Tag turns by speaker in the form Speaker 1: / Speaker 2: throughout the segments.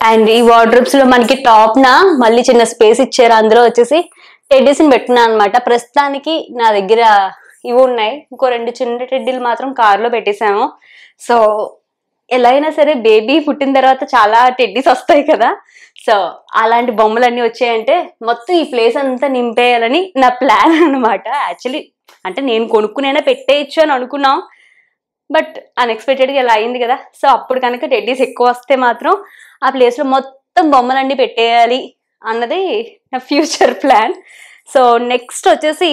Speaker 1: And ఈ wardrobes లో మనకి టాప్ నా మళ్ళీ చిన్న స్పేస్ ఇచ్చారు అందులో వచ్చేసి టెడ్డీస్ ని పెట్టినా అనమాట ప్రస్తుతానికి నా దగ్గర ఇవి ఉన్నాయి ఇంకో రెండు చిన్న టెడ్డీలు మాత్రం కారులో పెట్టేశాము సో ఎలా అయినా సరే బేబీ పుట్టిన తర్వాత చాలా టెడ్డీస్ వస్తాయి కదా సో అలాంటి బొమ్మలన్నీ వచ్చాయంటే మొత్తం ఈ ప్లేస్ అంతా నింపేయాలని నా ప్లాన్ అన్నమాట యాక్చువల్లీ అంటే నేను కొనుక్కునైనా పెట్టేయచ్చు అని అనుకున్నాం బట్ అన్ఎక్స్పెక్టెడ్గా ఇలా అయింది కదా సో అప్పుడు కనుక టెడ్డీస్ ఎక్కువ వస్తే మాత్రం ఆ ప్లేస్లో మొత్తం బొమ్మలన్నీ పెట్టేయాలి అన్నది నా ఫ్యూచర్ ప్లాన్ సో నెక్స్ట్ వచ్చేసి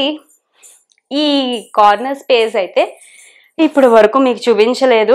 Speaker 1: ఈ కార్నర్ స్పేస్ అయితే ఇప్పుడు వరకు మీకు చూపించలేదు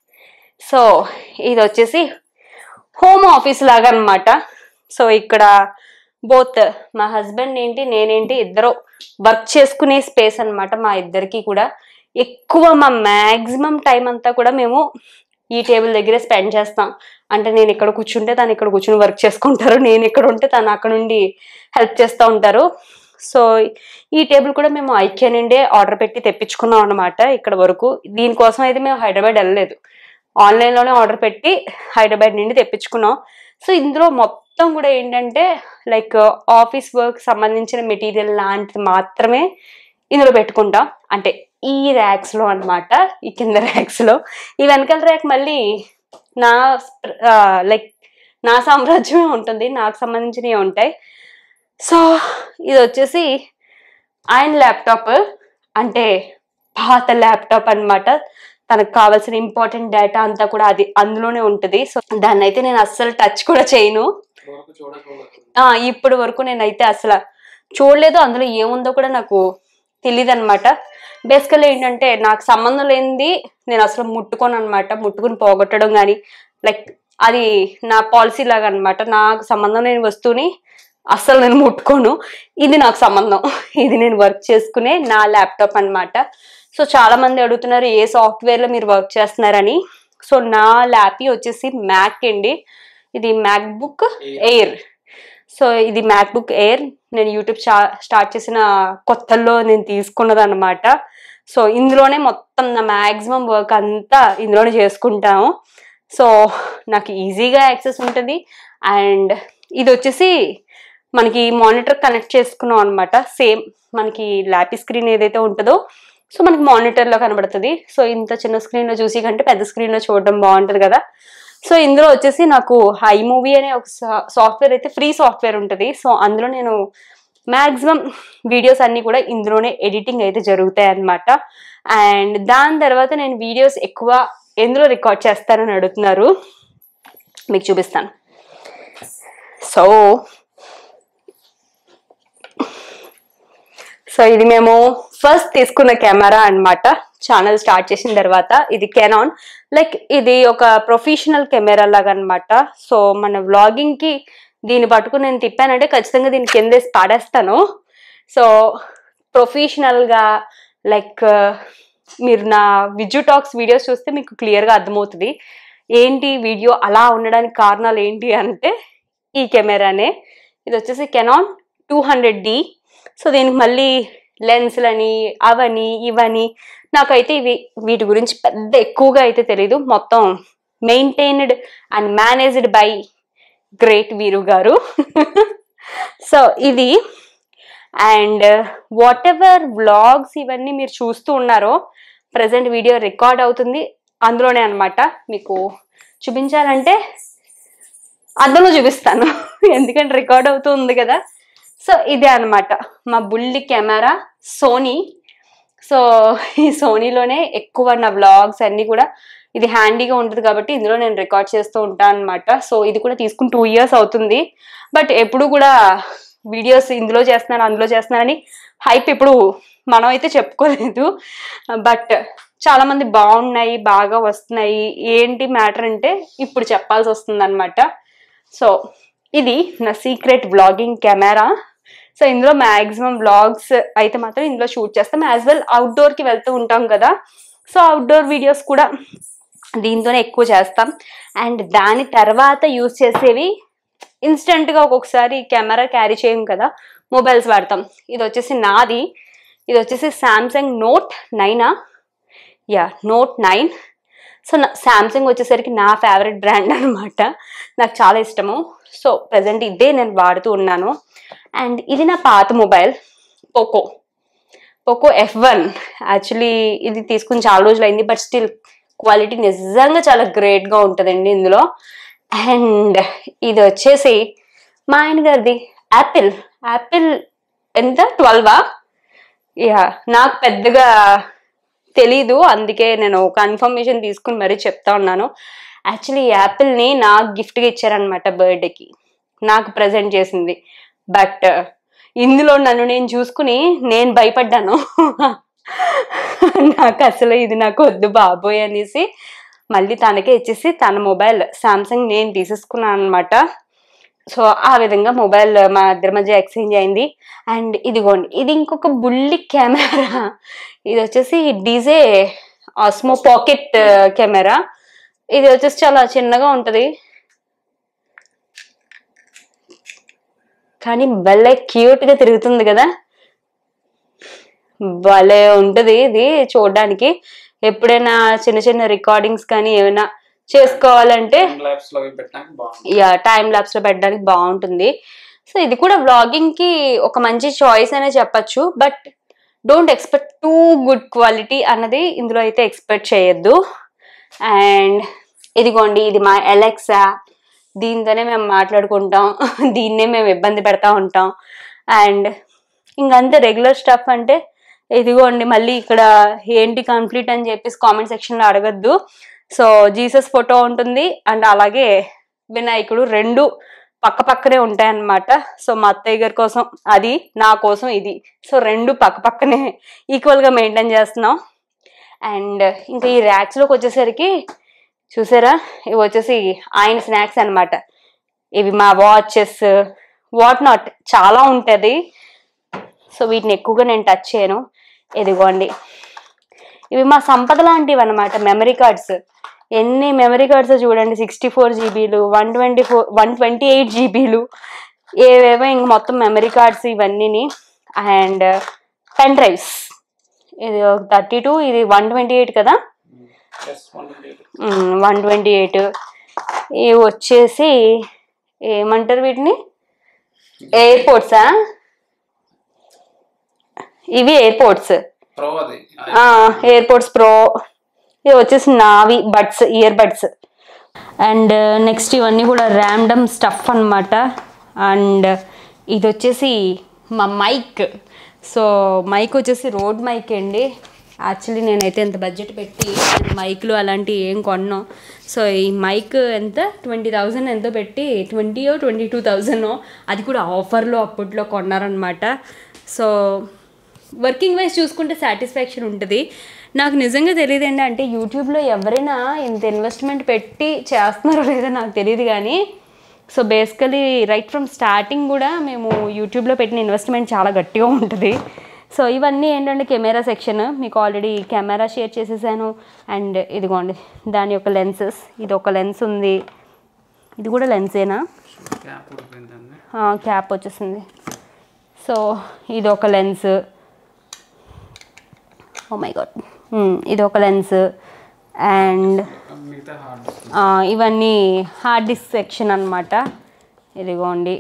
Speaker 1: సో ఇది వచ్చేసి హోమ్ ఆఫీస్ లాగా అనమాట సో ఇక్కడ బోత్ మా హస్బెండ్ ఏంటి నేనేంటి ఇద్దరు వర్క్ చేసుకునే స్పేస్ అన్నమాట మా ఇద్దరికి కూడా ఎక్కువ మా మ్యాక్సిమం టైం అంతా కూడా మేము ఈ టేబుల్ దగ్గరే స్పెండ్ చేస్తాం అంటే నేను ఇక్కడ కూర్చుంటే తను ఇక్కడ కూర్చుని వర్క్ చేసుకుంటారు నేను ఇక్కడ ఉంటే తను అక్కడ నుండి హెల్ప్ చేస్తూ ఉంటారు సో ఈ టేబుల్ కూడా మేము ఐక్య నుండే ఆర్డర్ పెట్టి తెప్పించుకున్నాం అనమాట ఇక్కడ వరకు దీనికోసం అయితే మేము హైదరాబాద్ వెళ్ళలేదు ఆన్లైన్లోనే ఆర్డర్ పెట్టి హైదరాబాద్ నుండి తెప్పించుకున్నాం సో ఇందులో మొత్తం కూడా ఏంటంటే లైక్ ఆఫీస్ వర్క్ సంబంధించిన మెటీరియల్ లాంటిది మాత్రమే ఇందులో పెట్టుకుంటాం అంటే ఈ ర్యాక్స్ లో అన్నమాట ఈ కింద ర్యాక్స్ లో ఈ వెనకాల ర్యాక్ మళ్ళీ నా లైక్ నా సామ్రాజ్యమే ఉంటుంది నాకు సంబంధించినవి ఉంటాయి సో ఇది వచ్చేసి ఆయన ల్యాప్టాప్ అంటే పాత ల్యాప్టాప్ అన్నమాట తనకు కావాల్సిన ఇంపార్టెంట్ డేటా అంతా కూడా అది అందులోనే ఉంటుంది సో దాన్ని అయితే నేను అస్సలు టచ్ కూడా చేయను
Speaker 2: వరకు చూడకూడదు
Speaker 1: ఆ ఇప్పటి వరకు నేనైతే అసలు చూడలేదు అందులో ఏముందో కూడా నాకు తెలియదు అనమాట బేసికల్ ఏంటంటే నాకు సంబంధం లేనిది నేను అసలు ముట్టుకోను అనమాట ముట్టుకుని పోగొట్టడం కానీ లైక్ అది నా పాలసీ లాగా అనమాట నాకు సంబంధం లేని వస్తువుని అస్సలు నేను ముట్టుకోను ఇది నాకు సంబంధం ఇది నేను వర్క్ చేసుకునే నా ల్యాప్టాప్ అన్నమాట సో చాలా మంది అడుగుతున్నారు ఏ సాఫ్ట్వేర్ లో మీరు వర్క్ చేస్తున్నారని సో నా ల్యాపీ వచ్చేసి మ్యాక్ అండి ఇది మ్యాక్ బుక్ ఎయిర్ సో ఇది మ్యాక్ బుక్ ఎయిర్ నేను యూట్యూబ్ స్టార్ట్ చేసిన కొత్తల్లో నేను తీసుకున్నది అనమాట సో ఇందులోనే మొత్తం నా మ్యాక్సిమం వర్క్ అంతా ఇందులోనే చేసుకుంటాము సో నాకు ఈజీగా యాక్సెస్ ఉంటుంది అండ్ ఇది వచ్చేసి మనకి మానిటర్ కనెక్ట్ చేసుకున్నాం అనమాట సేమ్ మనకి ల్యాపీ స్క్రీన్ ఏదైతే ఉంటుందో సో మనకి మానిటర్లో కనబడుతుంది సో ఇంత చిన్న స్క్రీన్లో చూసి కంటే పెద్ద స్క్రీన్లో చూడడం బాగుంటుంది కదా సో ఇందులో వచ్చేసి నాకు హై మూవీ అనే ఒక సాఫ్ట్వేర్ అయితే ఫ్రీ సాఫ్ట్వేర్ ఉంటుంది సో అందులో నేను మ్యాక్సిమం వీడియోస్ అన్నీ కూడా ఇందులోనే ఎడిటింగ్ అయితే జరుగుతాయి అన్నమాట అండ్ దాని తర్వాత నేను వీడియోస్ ఎక్కువ ఎందులో రికార్డ్ చేస్తానని అడుగుతున్నారు మీకు చూపిస్తాను సో సో ఇది మేము ఫస్ట్ తీసుకున్న కెమెరా అన్నమాట ఛానల్ స్టార్ట్ చేసిన తర్వాత ఇది కెనాన్ లైక్ ఇది ఒక ప్రొఫెషనల్ కెమెరా లాగా అనమాట సో మన వ్లాగింగ్ కి దీన్ని పట్టుకుని నేను తిప్పానంటే ఖచ్చితంగా దీన్ని కిందేసి పాడేస్తాను సో ప్రొఫెషనల్ గా లైక్ మీరు నా విజు టాక్స్ వీడియోస్ చూస్తే మీకు క్లియర్ గా అర్థమవుతుంది ఏంటి వీడియో అలా ఉండడానికి కారణాలు ఏంటి అంటే ఈ కెమెరానే ఇది వచ్చేసి Canon two hundred D so దీనికి మళ్ళీ లెన్స్లని అవని ఇవని నాకైతే ఇవి వీటి గురించి పెద్ద ఎక్కువగా అయితే తెలీదు మొత్తం maintained and managed by great Veeru గారు సో ఇది అండ్ వాట్ ఎవర్ వ్లాగ్స్ ఇవన్నీ మీరు చూస్తూ ఉన్నారో ప్రజెంట్ వీడియో రికార్డ్ అవుతుంది అందులోనే అన్నమాట మీకు చూపించాలంటే అద్దంలో చూపిస్తాను ఎందుకంటే రికార్డ్ అవుతూ ఉంది కదా సో ఇదే అన్నమాట మా బుల్లి కెమెరా సోనీ సో ఈ సోనీలోనే ఎక్కువ నా వ్లాగ్స్ అన్నీ కూడా ఇది హ్యాండీగా ఉంటుంది కాబట్టి ఇందులో నేను రికార్డ్ చేస్తూ ఉంటాను అనమాట సో ఇది కూడా తీసుకుని టూ ఇయర్స్ అవుతుంది బట్ ఎప్పుడు కూడా వీడియోస్ ఇందులో చేస్తున్నాను అందులో చేస్తున్నానని హైప్ ఇప్పుడు మనం అయితే చెప్పుకోలేదు బట్ చాలా మంది బాగున్నాయి బాగా వస్తున్నాయి ఏంటి మ్యాటర్ అంటే ఇప్పుడు చెప్పాల్సి వస్తుంది అనమాట సో ఇది నా సీక్రెట్ వ్లాగింగ్ కెమెరా సో ఇందులో మ్యాక్సిమం వ్లాగ్స్ అయితే మాత్రం ఇందులో షూట్ చేస్తాం యాజ్ వెల్ అవుట్డోర్కి వెళ్తూ ఉంటాం కదా సో అవుట్డోర్ వీడియోస్ కూడా దీంతోనే ఎక్కువ చేస్తాం అండ్ దాని తర్వాత యూజ్ చేసేవి ఇన్స్టెంట్గా ఒక్కొక్కసారి కెమెరా క్యారీ చేయం కదా మొబైల్స్ వాడతాం ఇది వచ్చేసి నాది ఇది వచ్చేసి శాంసంగ్ నోట్ నైనా యా నోట్ నైన్ సో నా శాంసంగ్ వచ్చేసరికి నా ఫేవరెట్ బ్రాండ్ అనమాట నాకు చాలా ఇష్టము సో ప్రజెంట్ ఇదే నేను వాడుతూ ఉన్నాను అండ్ ఇది నా పాత mobile Poco Poco F one actually ఇది తీసుకుని చాలా రోజులు అయింది బట్ స్టిల్ క్వాలిటీ నిజంగా చాలా గ్రేట్గా ఉంటుందండి ఇందులో అండ్ ఇది వచ్చేసి మా ఆయన గారిది యాపిల్ యాపిల్ ఎంత ట్వెల్వా యా నాకు పెద్దగా తెలీదు అందుకే నేను కన్ఫర్మేషన్ తీసుకుని మరీ చెప్తా ఉన్నాను యాక్చువల్లీ ఈ యాపిల్ని నాకు గిఫ్ట్గా ఇచ్చారనమాట బర్త్డేకి నాకు ప్రజెంట్ చేసింది బట్ ఇందులో నన్ను నేను చూసుకుని నేను భయపడ్డాను నాకు అసలు ఇది నాకు వద్దు బాబోయ్ అనేసి మళ్ళీ తనకే ఇచ్చేసి తన మొబైల్ సామ్సంగ్ నేను తీసేసుకున్నాను అనమాట సో ఆ విధంగా మొబైల్ మా ఇద్దరి మధ్య ఎక్స్చేంజ్ అయింది అండ్ ఇదిగోండి ఇది ఇంకొక బుల్లి కెమెరా ఇది వచ్చేసి డీజే ఆస్మో పాకెట్ కెమెరా ఇది వచ్చేసి చాలా చిన్నగా ఉంటుంది కానీ భలే క్యూట్ గా తిరుగుతుంది కదా భలే ఉంటది ఇది చూడడానికి ఎప్పుడైనా చిన్న చిన్న రికార్డింగ్స్ కానీ ఏమైనా చేసుకోవాలంటే
Speaker 2: ల్యాబ్స్ లో అవి పెట్టడానికి బాగుంది
Speaker 1: యా టైం ల్యాబ్స్ లో పెట్టడానికి బాగుంటుంది సో ఇది కూడా వ్లాగింగ్ కి ఒక మంచి చాయిస్ అనే చెప్పొచ్చు but don't expect too good quality అన్నది ఇందులో అయితే ఎక్స్పెక్ట్ చేయొద్దు అండ్ ఇదిగోండి ఇది మా ఎలెక్సా దీంతోనే మేము మాట్లాడుకుంటాం దీన్నే మేము ఇబ్బంది పెడతా ఉంటాం అండ్ ఇంకంతే రెగ్యులర్ స్టఫ్ అంటే ఇదిగోండి మళ్ళీ ఇక్కడ ఏంటి కంప్లీట్ అని చెప్పేసి కామెంట్ సెక్షన్లో అడగద్దు సో జీసస్ ఫోటో ఉంటుంది అండ్ అలాగే వినాయకుడు రెండు పక్క పక్కనే ఉంటాయన్నమాట సో మా అత్తయ్య గారి కోసం అది నా కోసం ఇది సో రెండు పక్క పక్కనే ఈక్వల్గా మెయింటైన్ చేస్తున్నాం అండ్ ఇంకా ఈ ర్యాక్స్లోకి వచ్చేసరికి చూసారా ఇవి వచ్చేసి ఆయన స్నాక్స్ అన్నమాట ఇవి మా వాచెస్ వాట్ నాట్ చాలా ఉంటుంది సో వీటిని ఎక్కువగా నేను టచ్ చేయను ఇదిగోండి ఇవి మా సంపద లాంటివి అనమాట మెమరీ కార్డ్స్ ఎన్ని మెమరీ కార్డ్స్ చూడండి సిక్స్టీ ఫోర్ జీబీలు one twenty four one twenty eight జీబీలు ఏవేవో ఇంక మొత్తం మెమరీ కార్డ్స్ ఇవన్నీని అండ్ పెన్ డ్రైవ్స్ ఇది థర్టీ టూ ఇది వన్ ట్వంటీ ఎయిట్ కదా
Speaker 2: S one
Speaker 1: one twenty eight ఇవి వచ్చేసి ఏమంటారు వీటిని ఎయిర్పోర్ట్సా ఇవి ఎయిర్పోర్ట్స్
Speaker 2: ప్రో అది
Speaker 1: ఎయిర్పోర్ట్స్ ప్రో ఇది వచ్చేసి నావి buds ear buds and next ఇవన్నీ కూడా ర్యాండమ్ స్టఫ్ అన్నమాట అండ్ ఇది వచ్చేసి మా మైక్ సో మైక్ వచ్చేసి రోడ్ మైక్ అండి యాక్చువల్లీ నేనైతే ఎంత బడ్జెట్ పెట్టి మైక్లు అలాంటివి ఏం కొన్నాను సో ఈ మైక్ ఎంత ట్వంటీ థౌజండ్ ఎంతో పెట్టి ట్వంటీయో ట్వంటీ టూ థౌజండో అది కూడా ఆఫర్లో అప్పట్లో కొన్నారనమాట సో వర్కింగ్ వైజ్ చూసుకుంటే సాటిస్ఫాక్షన్ ఉంటుంది నాకు నిజంగా తెలియదండి అంటే యూట్యూబ్లో ఎవరైనా ఇంత ఇన్వెస్ట్మెంట్ పెట్టి చేస్తున్నారో లేదో నాకు తెలియదు కానీ so basically right from starting కూడా మేము యూట్యూబ్లో పెట్టిన ఇన్వెస్ట్మెంట్ చాలా గట్టిగా ఉంటుంది సో ఇవన్నీ ఏంటంటే కెమెరా సెక్షన్ మీకు ఆల్రెడీ కెమెరా షేర్ చేసేసాను అండ్ ఇదిగోండి దాని యొక్క లెన్సెస్ ఇది ఒక లెన్స్ ఉంది ఇది కూడా లెన్సేనా
Speaker 2: క్యాప్ ఉడిపోయిందండి
Speaker 1: క్యాప్ వచ్చేసింది సో ఇది ఒక లెన్స్ ఓ మై గాడ్ ఇది ఒక లెన్స్ అండ్
Speaker 2: మిగతా హార్డ్
Speaker 1: ఇవన్నీ హార్డ్ డిస్క్ సెక్షన్ అనమాట ఇదిగోండి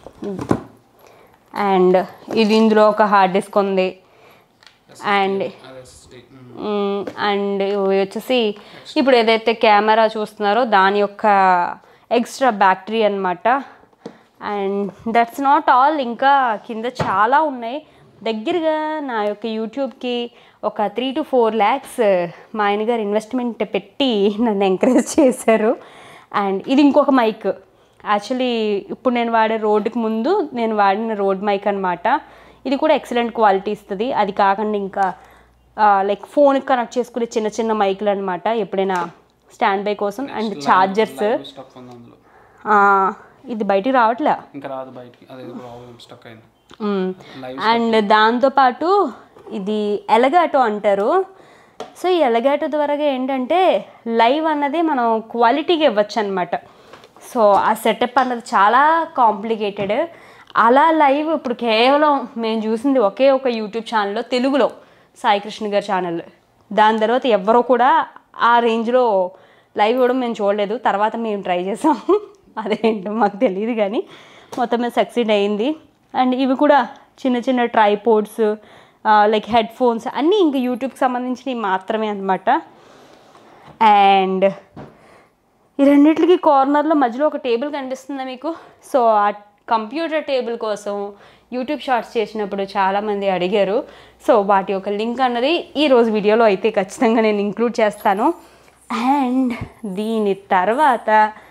Speaker 1: అండ్ ఇది ఇందులో ఒక హార్డ్ డిస్క్ ఉంది అండ్
Speaker 2: అదే SSD. మ్మ్.
Speaker 1: మ్మ్, అండ్ ఇవి వచ్చేసి ఇప్పుడు ఏదైతే కెమెరా చూస్తున్నారో దాని యొక్క ఎక్స్ట్రా బ్యాటరీ అన్నమాట అండ్ దట్స్ నాట్ ఆల్ ఇంకా కింద చాలా ఉన్నాయి దగ్గరగా నా యొక్క యూట్యూబ్కి ఒక త్రీ టు ఫోర్ ల్యాక్స్ మా ఆయన గారు ఇన్వెస్ట్మెంట్ పెట్టి నన్ను ఎంకరేజ్ చేశారు అండ్ ఇది ఇంకొక మైక్ యాక్చువల్లీ ఇప్పుడు నేను వాడే రోడ్డుకి ముందు నేను వాడిన రోడ్ మైక్ అనమాట ఇది కూడా ఎక్సలెంట్ క్వాలిటీ ఇస్తుంది అది కాకుండా ఇంకా లైక్ ఫోన్కి కనెక్ట్ చేసుకునే చిన్న చిన్న మైకులు అనమాట ఎప్పుడైనా స్టాండ్ బై కోసం అండ్ ఛార్జర్స్
Speaker 2: లైవ్ స్టక్ ఉంది అందులో
Speaker 1: ఇది బయటికి రావట్లే
Speaker 2: ఇంకా రాదు బయటికి అదే ప్రాబ్లం స్టక్ అయింది
Speaker 1: మ్మ్.
Speaker 2: లైవ్
Speaker 1: అండ్ దాంతోపాటు ఇది ఎలగాటో అంటారు సో ఈ ఎలగాటో ద్వారా ఏంటంటే లైవ్ అన్నది మనం క్వాలిటీగా ఇవ్వచ్చు అనమాట సో ఆ సెటప్ అన్నది చాలా కాంప్లికేటెడ్ అలా లైవ్ ఇప్పుడు కేవలం మేము చూసింది ఒకే ఒక యూట్యూబ్ ఛానల్లో తెలుగులో సాయి కృష్ణ గారి ఛానల్ దాని తర్వాత ఎవ్వరూ కూడా ఆ రేంజ్లో లైవ్ కూడా మేము చూడలేదు తర్వాత మేము ట్రై చేసాము అదేంటో మాకు తెలియదు కానీ మొత్తం మీద సక్సీడ్ అయింది అండ్ ఇవి కూడా చిన్న చిన్న ట్రైపోర్డ్స్ లైక్ హెడ్ ఫోన్స్ అన్నీ ఇంకా యూట్యూబ్కి సంబంధించినవి మాత్రమే అనమాట అండ్ ఈ రెండిట్లకి కార్నర్లో మధ్యలో ఒక టేబుల్ కనిపిస్తుందా మీకు సో ఆ కంప్యూటర్ టేబుల్ కోసం యూట్యూబ్ షార్ట్స్ చేసినప్పుడు చాలామంది అడిగారు సో వాటి యొక్క లింక్ అన్నది ఈరోజు వీడియోలో అయితే ఖచ్చితంగా నేను ఇంక్లూడ్ చేస్తాను అండ్ దీని తర్వాత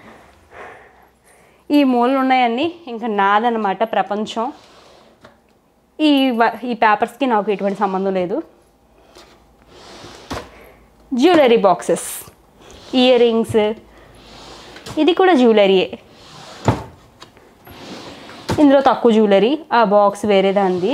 Speaker 1: ఈ మూలలు ఉన్నాయన్నీ ఇంకా నాదనమాట ప్రపంచం ఈ వ- ఈ పేపర్స్కి నాకు ఎటువంటి సంబంధం లేదు జ్యువెలరీ బాక్సెస్ ఇయర్ రింగ్స్ ఇది కూడా జ్యువెలరీయే ఇందులో తక్కువ జ్యువెలరీ ఆ బాక్స్ వేరే దాంది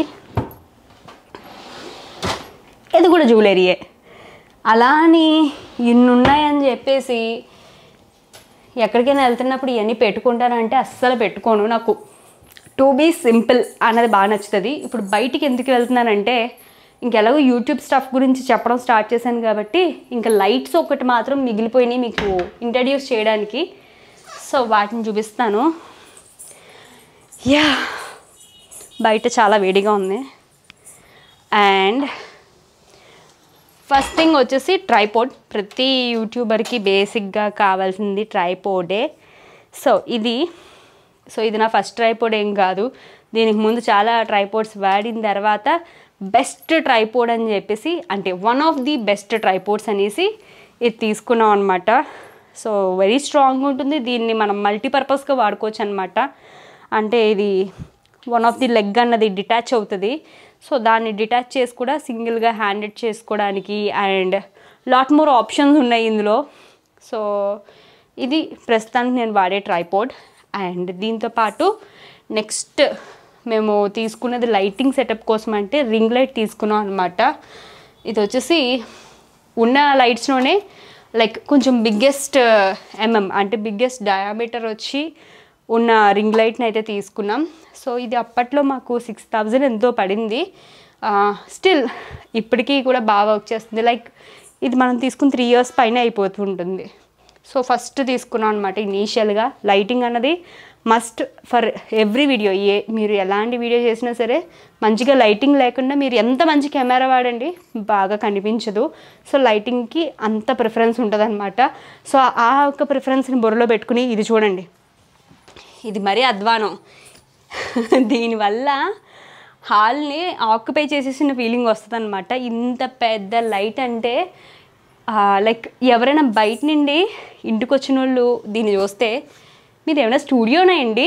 Speaker 1: ఇది కూడా జ్యువెలరీయే అలా అని ఇన్ని ఉన్నాయని చెప్పేసి ఎక్కడికైనా వెళ్తున్నప్పుడు ఇవన్నీ పెట్టుకుంటానంటే అస్సలు పెట్టుకోను నాకు టు బీ సింపుల్ అన్నది బాగా నచ్చుతుంది ఇప్పుడు బయటికి ఎందుకు వెళ్తున్నానంటే ఇంకెలాగో యూట్యూబ్ స్టఫ్ గురించి చెప్పడం స్టార్ట్ చేశాను కాబట్టి ఇంకా లైట్స్ ఒకటి మాత్రం మిగిలిపోయినాయి మీకు ఇంట్రడ్యూస్ చేయడానికి సో వాటిని చూపిస్తాను యా బయట చాలా వేడిగా ఉంది అండ్ ఫస్ట్ థింగ్ వచ్చేసి ట్రైపోడ్ ప్రతి యూట్యూబర్కి బేసిక్గా కావాల్సింది ట్రైపోడే సో ఇది సో ఇది నా ఫస్ట్ ట్రైపోడ్ ఏం కాదు దీనికి ముందు చాలా ట్రైపోడ్స్ వాడిన తర్వాత బెస్ట్ ట్రైపోడ్ అని చెప్పేసి అంటే one of the best tripods అనేసి ఇది తీసుకున్నాం అనమాట సో వెరీ స్ట్రాంగ్ ఉంటుంది దీన్ని మనం మల్టీపర్పస్గా వాడుకోవచ్చు అనమాట అంటే ఇది వన్ ఆఫ్ ది లెగ్ అన్నది డిటాచ్ అవుతుంది సో దాన్ని డిటాచ్ చేసి కూడా సింగిల్గా హ్యాండెడ్ చేసుకోవడానికి అండ్ లాట్ మోర్ ఆప్షన్స్ ఉన్నాయి ఇందులో సో ఇది ప్రస్తుతానికి నేను వాడే ట్రైపోడ్ అండ్ దీంతో పాటు నెక్స్ట్ మేము తీసుకున్నది లైటింగ్ సెటప్ కోసం అంటే రింగ్ లైట్ తీసుకున్నాం అనమాట ఇది వచ్చేసి ఉన్న లైట్స్లోనే లైక్ కొంచెం బిగ్గెస్ట్ ఎంఎం అంటే బిగ్గెస్ట్ డయామీటర్ వచ్చి ఉన్న రింగ్ లైట్ని అయితే తీసుకున్నాం సో ఇది అప్పట్లో మాకు సిక్స్ థౌజండ్ ఎంతో పడింది స్టిల్ ఇప్పటికీ కూడా బాగా వర్క్ చేస్తుంది లైక్ ఇది మనం తీసుకుని త్రీ ఇయర్స్ పైన అయిపోతుంటుంది సో ఫస్ట్ తీసుకున్నాం అనమాట ఇనీషియల్గా లైటింగ్ అన్నది మస్ట్ ఫర్ ఎవ్రీ వీడియో ఏ మీరు ఎలాంటి వీడియో చేసినా సరే మంచిగా లైటింగ్ లేకుండా మీరు ఎంత మంచి కెమెరా వాడండి బాగా కనిపించదు సో లైటింగ్కి అంత ప్రిఫరెన్స్ ఉంటుంది అనమాట సో ఆ ఒక్క ప్రిఫరెన్స్ని బుర్రలో పెట్టుకుని ఇది చూడండి ఇది మరీ అధ్వానం దీనివల్ల హాల్ని ఆక్యుపై చేసేసిన ఫీలింగ్ వస్తుంది అనమాట ఇంత పెద్ద లైట్ అంటే లైక్ ఎవరైనా బయట నుండి ఇంటికి వచ్చిన వాళ్ళు దీన్ని చూస్తే మీరు ఏమైనా స్టూడియోనా అండి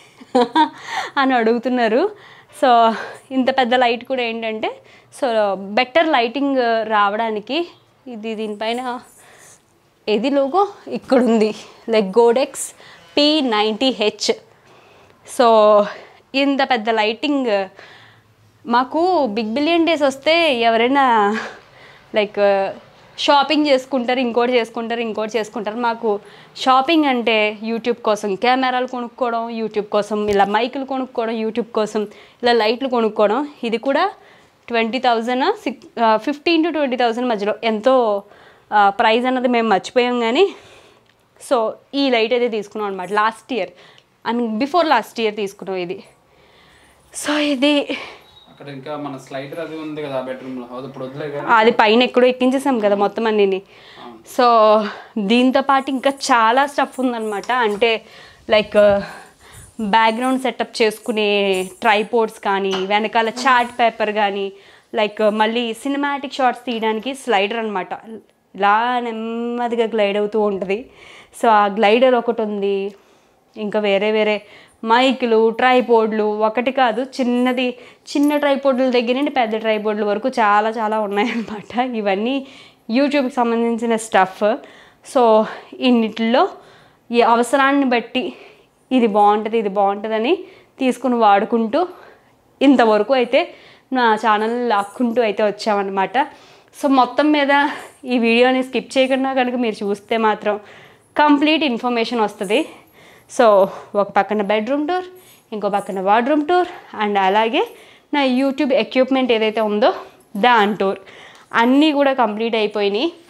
Speaker 1: అని అడుగుతున్నారు సో ఇంత పెద్ద లైట్ కూడా ఏంటంటే సో బెటర్ లైటింగ్ రావడానికి ఇది దీనిపైన ఏది లోగో ఇక్కడ ఉంది like Godox P ninety H so ఇంత పెద్ద లైటింగ్ మాకు బిగ్ బిలియన్ డేస్ వస్తే ఎవరైనా లైక్ షాపింగ్ చేసుకుంటారు ఇంకోటి చేసుకుంటారు ఇంకోటి చేసుకుంటారు మాకు షాపింగ్ అంటే యూట్యూబ్ కోసం కెమెరాలు కొనుక్కోవడం యూట్యూబ్ కోసం ఇలా మైకులు కొనుక్కోవడం యూట్యూబ్ కోసం ఇలా లైట్లు కొనుక్కోవడం ఇది కూడా twenty thousand six fifteen to twenty thousand మధ్యలో ఎంతో ప్రైస్ అన్నది మేము మర్చిపోయాం కానీ సో ఈ లైట్ అయితే తీసుకున్నాం అనమాట last year I mean before last year తీసుకున్నాం ఇది సో ఇది
Speaker 2: అక్కడ ఇంకా మన స్లైడర్ అది ఉంది కదా బెడ్రూమ్ లో అది ఇప్పుడు వదిలే కానీ
Speaker 1: అది పైన ఎక్కడో ఎక్కించేసాం కదా మొత్తం అన్నిని సో దీంతో పాటు ఇంకా చాలా స్టఫ్ ఉందన్నమాట అంటే లైక్ బ్యాక్గ్రౌండ్ సెటప్ చేసుకునే ట్రైపోర్డ్స్ కానీ వెనకాల చార్ట్ పేపర్ కానీ లైక్ మళ్ళీ సినిమాటిక్ షార్ట్స్ తీయడానికి స్లైడర్ అనమాట ఇలా నెమ్మదిగా గ్లైడ్ అవుతూ ఉంటుంది సో ఆ గ్లైడర్ ఒకటి ఉంది ఇంకా వేరే వేరే మైకులు ట్రైపోర్డ్లు ఒకటి కాదు చిన్నది చిన్న ట్రైపోర్డుల దగ్గర నుండి పెద్ద ట్రైపోర్డుల వరకు చాలా చాలా ఉన్నాయన్నమాట ఇవన్నీ యూట్యూబ్కి సంబంధించిన స్టఫ్ సో ఇన్నిటిలో ఈ అవసరాన్ని బట్టి ఇది బాగుంటుంది ఇది బాగుంటుందని తీసుకుని వాడుకుంటూ ఇంతవరకు అయితే నా ఛానల్ లాక్కుంటూ అయితే వచ్చామన్నమాట సో మొత్తం మీద ఈ వీడియోని స్కిప్ చేయకుండా కనుక మీరు చూస్తే మాత్రం కంప్లీట్ ఇన్ఫర్మేషన్ వస్తుంది సో ఒక పక్కన బెడ్రూమ్ టూర్ ఇంకో పక్కన వార్డ్రూమ్ టూర్ అండ్ అలాగే నా యూట్యూబ్ ఎక్విప్మెంట్ ఏదైతే ఉందో దాని టూర్ అన్నీ కూడా కంప్లీట్ అయిపోయినాయి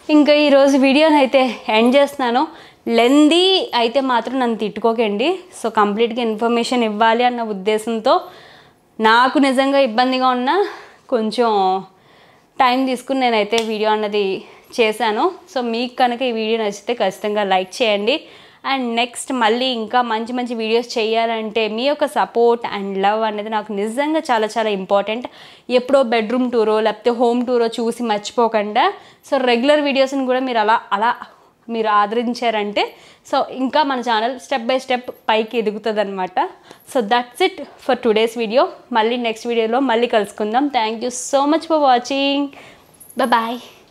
Speaker 1: ఇంకా ఈరోజు వీడియోని అయితే ఎండ్ చేస్తున్నాను లెందీ అయితే మాత్రం నన్ను తిట్టుకోకండి సో కంప్లీట్గా ఇన్ఫర్మేషన్ ఇవ్వాలి అన్న ఉద్దేశంతో నాకు నిజంగా ఇబ్బందిగా ఉన్న కొంచెం టైం తీసుకుని నేనైతే వీడియో అన్నది చేశాను సో మీకు కనుక ఈ వీడియో నచ్చితే ఖచ్చితంగా లైక్ చేయండి అండ్ నెక్స్ట్ మళ్ళీ ఇంకా మంచి మంచి వీడియోస్ చేయాలంటే మీ యొక్క సపోర్ట్ అండ్ లవ్ అనేది నాకు నిజంగా చాలా చాలా ఇంపార్టెంట్ ఎప్పుడో బెడ్రూమ్ టూరో లేకపోతే హోమ్ టూరో చూసి మర్చిపోకుండా సో రెగ్యులర్ వీడియోస్ని కూడా మీరు అలా అలా మీరు ఆదరించారంటే సో ఇంకా మన ఛానల్ స్టెప్ బై స్టెప్ పైకి ఎదుగుతుంది అనమాట so that's it for today's video మళ్ళీ నెక్స్ట్ వీడియోలో మళ్ళీ కలుసుకుందాం thank you so much for watching bye